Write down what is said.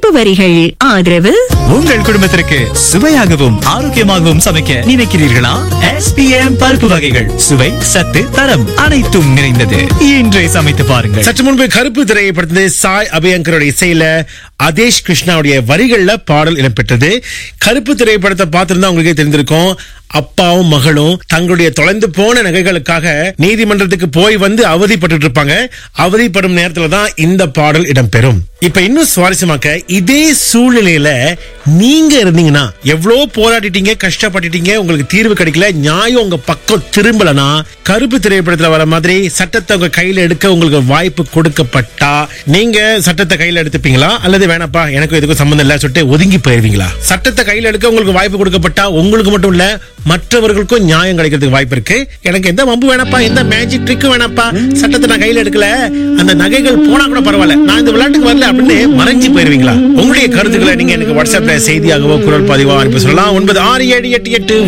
சிறப்பு வரிகள் ஆதரவு உங்கள் குடும்பத்திற்கு சுவையாகவும் ஆரோக்கியமாகவும் சமைக்க நினைக்கிறீர்களா எஸ்பிஎம் பருப்பு வகைகள் சுவை சத்து தரம் அனைத்தும் நிறைந்தது இன்றே சமைத்து பாருங்கள் சற்று முன்பு கருப்பு திரைப்படத்திலே சாய் அபயங்கரோட இசையில அதேஷ் கிருஷ்ணாவுடைய வரிகள்ல பாடல் இடம்பெற்றது கருப்பு திரைப்படத்தை பார்த்திருந்தா உங்களுக்கே தெரிந்திருக்கும் அப்பாவும் மகளும் தங்களுடைய தொலைந்து போன நகைகளுக்காக நீதிமன்றத்துக்கு போய் வந்து அவதிப்பட்டு இருப்பாங்க அவதிப்படும் நேரத்துல தான் இந்த பாடல் இடம்பெறும் இப்ப இன்னும் சுவாரஸ்யமாக்க இதே சூழ்நிலையில நீங்க இருந்தீங்கன்னா எவ்வளவு போராடிட்டீங்க கஷ்டப்பட்டுட்டீங்க உங்களுக்கு தீர்வு கிடைக்கல நியாயம் உங்க பக்கம் திரும்பலனா கருப்பு திரைப்படத்துல வர மாதிரி சட்டத்தை உங்க கையில எடுக்க உங்களுக்கு வாய்ப்பு கொடுக்கப்பட்டா நீங்க சட்டத்தை கையில எடுத்துப்பீங்களா அல்லது வேணாப்பா எனக்கு இதுக்கும் சம்மந்தம் இல்ல சொல்லிட்டு ஒதுங்கி போயிருவீங்களா சட்டத்தை கையில எடுக்க உங்களுக்கு வாய்ப்பு கொடுக்கப்பட்டா உங்களுக்கு மட்டும் இல்ல மற்றவர்களுக்கும் நியாயம் கிடைக்கிறதுக்கு வாய்ப்பு இருக்கு எனக்கு எந்த வம்பு வேணாப்பா எந்த மேஜிக் ட்ரிக்கும் வேணாப்பா சட்டத்தை நான் கையில எடுக்கல அந்த நகைகள் போனா கூட பரவாயில்ல நான் இந்த விளையாட்டுக்கு வரல அப்படின்னு மறைஞ்சு போயிருவீங்களா உங்களுடைய கருத்துக்களை நீங்க எனக்கு வாட்ஸ்அப்ல செய்தியாகவோ குரல் பதிவோ அனுப்பி சொல்லலாம் ஒன்பது ஆறு ஏழு எட்டு எட்டு